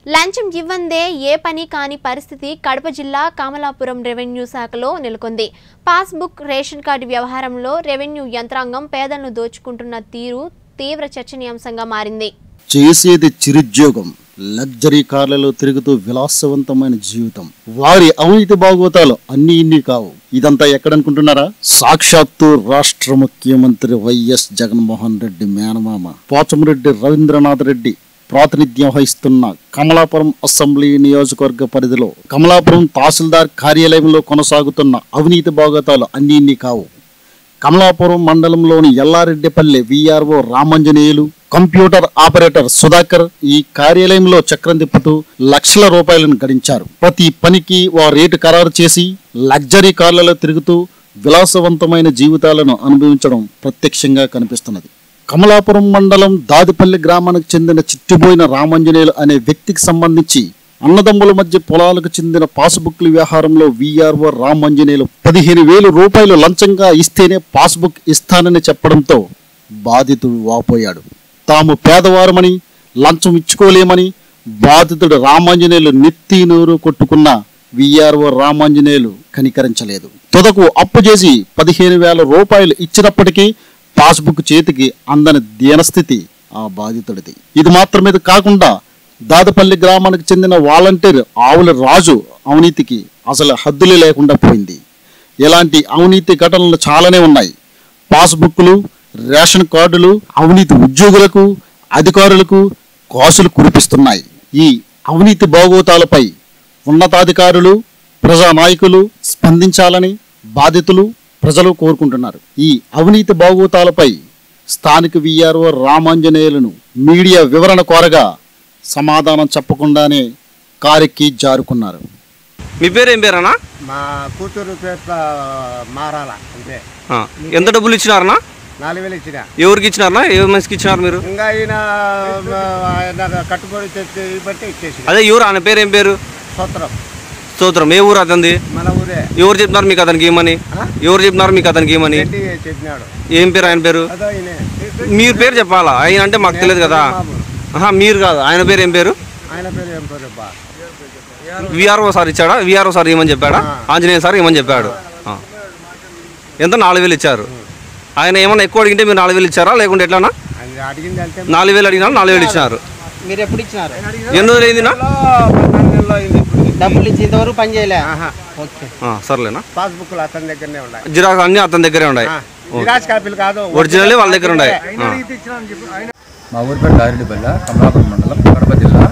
లంచం ఇవ్వందే ఏ పని కాని పరిస్థితి కడప జిల్లా కమలాపురం రెవెన్యూ శాఖలో నెలకొంది పాస్బుక్ రేషన్ కార్డు వ్యవహారంలో రెవెన్యూ యంత్రాంగం పేదలను దోచుకుంటున్న తీరు తీవ్ర చర్చనీయాంశంగా మారింది చేసేది చిరుద్యోగం లగ్జరీ కార్లలో తిరుగుతూ విలాసవంతమైన జీవితం వారి అవినీతి భాగవతాలు అన్ని ఇన్ని కావు ఇదంతా ఎక్కడనుకుంటున్నారా సాక్షాత్తు రాష్ట్ర ముఖ్యమంత్రి వైఎస్ జగన్మోహన్ రెడ్డి మేనమామ పోచమరెడ్డి రవీంద్రనాథ్ రెడ్డి ప్రాతినిధ్యం వహిస్తున్న కమలాపురం అసెంబ్లీ నియోజకవర్గ పరిధిలో కమలాపురం తహసీల్దార్ కార్యాలయంలో కొనసాగుతున్న అవినీతి భాగవతాలు అన్ని ఇన్ని కావు కమలాపురం మండలంలోని Yellareddypalli VRO Ramanjaneyulu computer operator Sudhakar ఈ కార్యాలయంలో చక్రం తిప్పుతూ లక్షల రూపాయలను గడించారు ప్రతి పనికి ఓ రేటు ఖరారు చేసి లగ్జరీ కార్లలో తిరుగుతూ విలాసవంతమైన జీవితాలను అనుభవించడం ప్రత్యక్షంగా కనిపిస్తున్నది కమలాపురం మండలం దాదిపల్లి గ్రామానికి చెందిన చిట్టిపోయిన రామంజనేయులు అనే వ్యక్తికి సంబంధించి అన్నదమ్ముల మధ్య పొలాలకు చెందిన పాస్బుక్ల వ్యవహారంలో వీఆర్ఓ రామంజనేయులు పదిహేను వేలు రూపాయలు లంచంగా ఇస్తేనే పాస్బుక్ ఇస్తానని చెప్పడంతో బాధితుడు వాపోయాడు తాము పేదవారమని లంచం ఇచ్చుకోలేమని బాధితుడు రామాంజనేయులు నెత్తి నూరు కొట్టుకున్న విఆర్ఓ రామాంజనేయులు కనికరించలేదు తుదకు అప్పు చేసి పదిహేను వేల రూపాయలు ఇచ్చినప్పటికీ పాస్బుక్ చేతికి అందని దీనస్థితి ఆ బాధితుడిది ఇది మాత్రమే కాకుండా దాదపల్లి గ్రామానికి చెందిన వాలంటీర్ ఆవుల రాజు అవినీతికి అసలు హద్దులే లేకుండా పోయింది ఇలాంటి అవినీతి ఘటనలు చాలానే ఉన్నాయి పాస్బుక్లు రేషన్ కార్డులు అవినీతి ఉద్యోగులకు అధికారులకు కాసులు కురిపిస్తున్నాయి ఈ అవినీతి భాగోతాలపై ఉన్నతాధికారులు ప్రజానాయకులు స్పందించాలని బాధితులు ప్రజలు కోరుకుంటున్నారు ఈ అవినీతి భాగోతాలపై స్థానిక విఆర్ఓ రామాంజనేయులను మీడియా వివరణ కోరగా సమాధానం చెప్పకుండానే కారెక్కి జారుకున్నారు మీ పేరు ఏం పేరన్నా మా కూతురు పేట్ల మారాల అంతే ఆ, ఎంత డబ్బులు ఇచ్చినారన్నా నాలుగు వేలు ఇచ్చిన ఎవరికి ఇచ్చినారన్నా ఏ మనిషికి ఇచ్చినారు మీరు ఇంకా ఆయన ఆ, ఆయన కట్టుబడి తెచ్చి బట్టి ఇచ్చేసి అదే ఎవరు ఆయన పేరు ఏం పేరు సూత్రం స్తోత్రం ఏ ఊరు అతనిది మన ఊరే ఎవరు చెప్పినారు మీకు అతనికి ఏమని ఎవరు చెప్పినారు మీకు అతనికి ఏమని రెడ్డి చెప్పినాడు ఏం పేరు ఆయన పేరు అదో ఈయనే మీరు పేరు చెప్పాలా ఆయన అంటే మాకు తెలియదు కదా ఆహా మీరు కాదు ఆయన పేరు ఏం పేరు ఆయన పేరు ఏం పేరు అబ్బా విఆర్ఓ సార్ ఇచ్చాడా విఆర్ఓ సార్ ఏమని చెప్పాడా ఆంజనేయ సార్ ఏమని చెప్పాడు ఆ. ఎంత నాలుగు వేలు ఇచ్చారు ఆయన ఏమన్నా ఎక్కువ అడిగింటే మీరు నాలుగు వేలు ఇచ్చారా లేకుంటే ఎట్లానా ఆయన అడిగింది అంటే నాలుగు వేలు అడిగినా నాలుగు వేలు ఇచ్చినారు మీరు ఎప్పుడు ఇచ్చినారు ఎన్ని రోజులు అయిందినా పద్నాలుగు నెలలో అయింది ఇప్పుడు డబ్బులు ఇచ్చి ఇంతవరకు పని చేయలే ఆహా ఓకే ఆ, సర్లేనా పాస్బుక్లు అతని దగ్గరనే ఉన్నాయి జిరాక్స్ అన్ని అతని దగ్గరే ఉన్నాయి ఆ, విరాజ్ కాపీలు కాదు ఒరిజినల్ వాళ్ళ దగ్గర ఉన్నాయి ఆ. మా ఊరి పేరు దారిడిపల్లె కమలాపురం మండలం కడప జిల్లా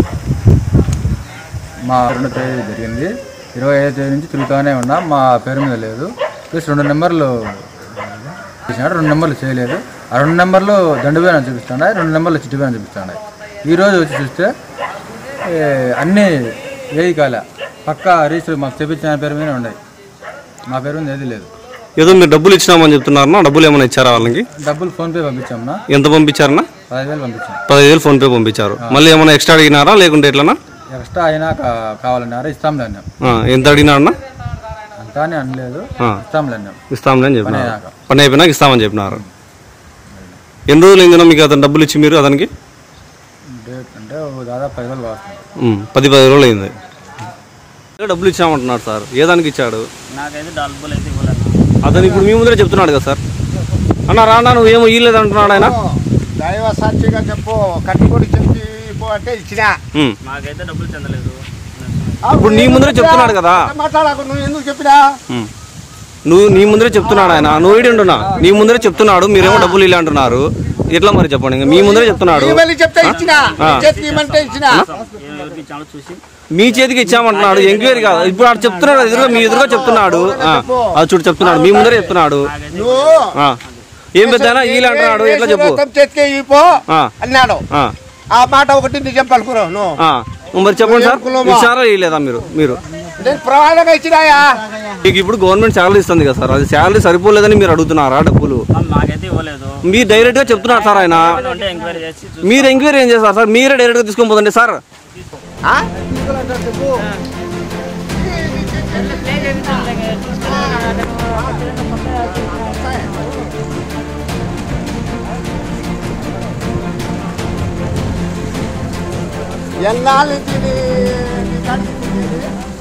మా రెండో తేదీ జరిగింది ఇరవై ఐదో తేదీ నుంచి తిరుగుతూనే ఉన్నా మా పేరు మీద లేదు ప్లస్ రెండు నెంబర్లు చేసినాడు రెండు నెంబర్లు చేయలేదు ఆ రెండు నెంబర్లు దండువేనని చూపిస్తున్నాయి రెండు నెంబర్లు చిట్టువేనని చూపిస్తున్నాయి ఈ రోజు వచ్చి చూస్తే ఏ, అన్నీ ఏది కాలే పక్క రిజిస్టర్ మాకు చెప్పించిన పేరు మీద ఉన్నాయి మా పేరు మీద ఏది లేదు ఏదో మీరు డబ్బులు ఇచ్చినామని చెప్తున్నారన్నా డబ్బులు ఏమైనా ఇచ్చారా వాళ్ళకి డబ్బులు ఫోన్పే పంపించామన్నా ఎంత పంపించారన్నా పదహైదు వేలు పంపించాం పదిహేను వేలు ఫోన్పే పంపించారు మళ్ళీ ఏమైనా ఎక్స్ట్రా అడిగినారా లేకుంటే ఎట్లనా ఎక్స్ట్రా అయినా కా- కావాలన్నారు ఇస్తాంలే అన్నాం ఆ, ఎంత అడిగినారన్నా అంతా అని అనలేదు ఆ. ఇస్తాంలే అన్నాం ఇస్తాంలే అని చెప్పినారు అయినాక. పని అయిపోయినాక ఇస్తామని చెప్పినారు ఎన్ని రోజులు అయిందన్నా మీకు అతను డబ్బులు ఇచ్చి మీరు అతనికి డేట్ అంటే ఓ దాదాపు పది రోజులు కావస్తుంది ఉమ్, పది పది రోజులు అయింది డబ్బులు ఇచ్చామంటున్నాడు సార్ ఏ దానికి ఇచ్చాడు నాకైతే డబ్బులు అయితే ఇవ్వలేదు అతను ఇప్పుడు మీ ముందరే చెప్తున్నాడు కదా సార్ అన్న రానా నువ్వేమో ఇయ్యలేదు అంటున్నాడు ఆయన దైవ సాక్షిగా చెప్పు కట్టుబడి చెప్పి పో అంటే ఇచ్చినా ఉమ్. మాకైతే డబ్బులు చెందలేదు ఇప్పుడు నీ ముందరే చెప్తున్నాడు కదా మాట్లాడకు నువ్వు ఎందుకు చెప్పినా ఉమ్. నువ్వు నీ ముందరే చెప్తున్నాడు ఆయన నువ్వు ఇడి ఉండునా నీ ముందరే చెప్తున్నాడు మీరేమో డబ్బులు ఇలా అంటున్నారు ఎట్లా మరి చెప్పండి ఇంకా మీ ముందరే చెప్తున్నాడు ఈ వెళ్ళి చెప్తే ఇచ్చినా ఆ. చేతికి ఇవ్వమంటే ఇచ్చినా ఎవరికి ఇచ్చామో చూసి మీ చేతికి ఇచ్చామంటున్నాడు ఎంక్వైరీ కాదు ఇప్పుడు ఆడు చెప్తున్నాడు ఎదురుగా మీ ఎదురుగా చెప్తున్నాడు ఆ, అది చూడు చెప్తున్నాడు మీ ముందరే చెప్తున్నాడు నువ్వు ఆ. ఏం పెద్దనా వీళ్ళు అంటున్నాడు ఎట్లా చెప్పు మొత్తం చేతికి ఇవ్వు ఆ. అన్నాడు ఆ, ఆ మాట ఒకటి నిజం పలుకురు నువ్వు ఆ. నువ్వు మరి చెప్పండి సార్ కులమా? ఇచ్చారా ఇవ్వలేదా మీరు మీరు నేను ప్రమాణంగా ఇచ్చినాయా మీకు ఇప్పుడు గవర్నమెంట్ శాలరీ ఇస్తుంది కదా సార్ అది శాలరీ సరిపోలేదని మీరు అడుగుతున్నారా డబ్బులు మాకైతే ఇవ్వలేదు మీరు డైరెక్ట్ గా చెప్తున్నారు సార్ ఆయన అంటే ఎంక్వైరీ చేసి చూ- మీరు ఎంక్వైరీ ఏం చేస్తారు సార్ మీరే డైరెక్ట్ గా తీసుకొని పోదండి సార్ ఆ? ఎన్నాళ్ళు తిని నీ కాడికి తినేది?